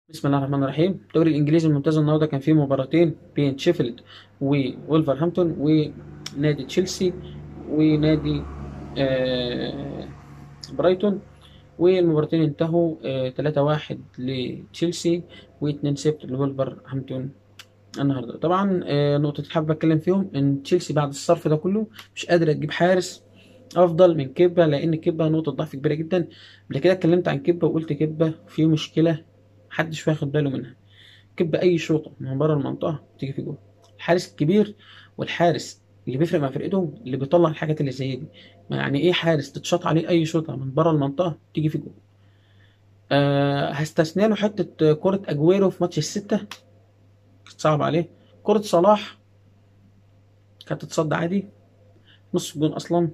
بسم الله الرحمن الرحيم الدوري الانجليزي الممتاز النهارده كان فيه مباراتين بين شيفيلد وولفرهامبتون ونادي تشيلسي ونادي آه، برايتون والمباراتين انتهوا آه، 3-1 لتشيلسي و2-0 لولفرهامبتون النهارده طبعا آه، نقطة حابب اتكلم فيهم ان تشيلسي بعد الصرف ده كله مش قادرة تجيب حارس افضل من كيبا لان كيبا نقطة ضعف كبيرة جدا قبل كده اتكلمت عن كيبا وقلت كيبا فيه مشكلة محدش واخد باله منها كب اي شوطه من بره المنطقه تيجي في جول الحارس الكبير والحارس اللي بيفرق مع فرقته اللي بيطلع الحاجات اللي زي دي ما يعني ايه حارس تتشاط عليه اي شوطه من بره المنطقه تيجي في جول أه هستثنى له حته كره اجويرو في ماتش السته كانت صعبه عليه كره صلاح كانت تتصد عادي نص الجون اصلا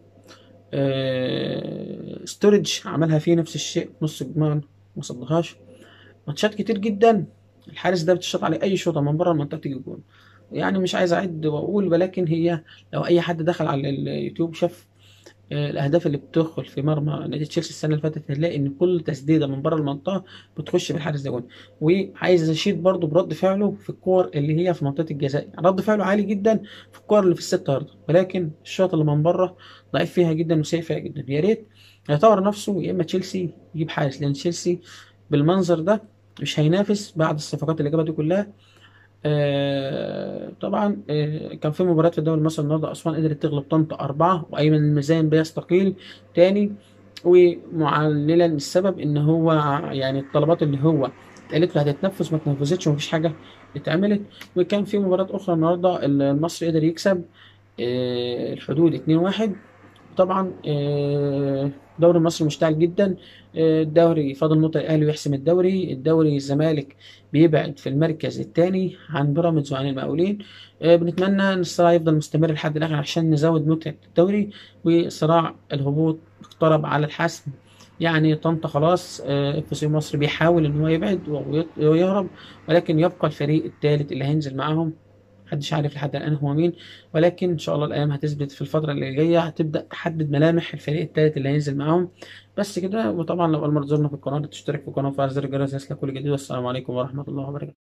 أه ستورج عملها فيه نفس الشيء نص الجون ما صدهاش ماتشات كتير جدا الحارس ده بتشوط عليه اي شوطه من بره المنطقه تيجي جون يعني مش عايز اعد واقول ولكن هي لو اي حد دخل على اليوتيوب شاف آه، الاهداف اللي بتدخل في مرمى نادي تشيلسي السنه اللي فاتت هنلاقي ان كل تسديده من بره المنطقه بتخش بالحارس ده جون وعايز اشيد برضو برد فعله في الكور اللي هي في منطقه الجزاء يعني رد فعله عالي جدا في الكور اللي في الست يارد ولكن الشوط اللي من بره ضعيف فيها جدا وسيء فيها جدا يا ريت يطور نفسه يا اما تشيلسي يجيب حارس لان تشيلسي بالمنظر ده مش هينافس بعد الصفقات اللي جابها دي كلها آه طبعا آه كان في مباريات في الدوري المصري النهارده اسوان قدرت تغلب طنطا أربعة وأيمن الميزان بيستقيل تاني ومعللا السبب إن هو يعني الطلبات اللي هو اتقالت له هتتنفذ ما اتنفذتش ومفيش حاجة اتعملت وكان في مباراة أخرى النهارده المصري قدر يكسب آه الحدود 2-1 طبعا آه، الدوري المصري مشتعل جدا آه، الدوري فاضل نقطة الأهلي ويحسم الدوري الدوري الزمالك بيبعد في المركز الثاني عن بيراميدز وعن المقاولين آه، بنتمنى إن الصراع يفضل مستمر لحد الآخر عشان نزود متعة الدوري وصراع الهبوط اقترب على الحسم يعني طنطا خلاص اف سي مصر بيحاول ان هو يبعد ويط- ويهرب ولكن يبقى الفريق الثالث اللي هينزل معاهم محدش عارف لحد الآن هو مين ولكن إن شاء الله الأيام هتثبت في الفترة اللي جاية هتبدأ تحدد ملامح الفريق التالت اللي هينزل معاهم بس كده وطبعا لو أول مرة تزورنا في القناة تشترك في القناة وفعل زر الجرس يصلك كل جديد والسلام عليكم ورحمة الله وبركاته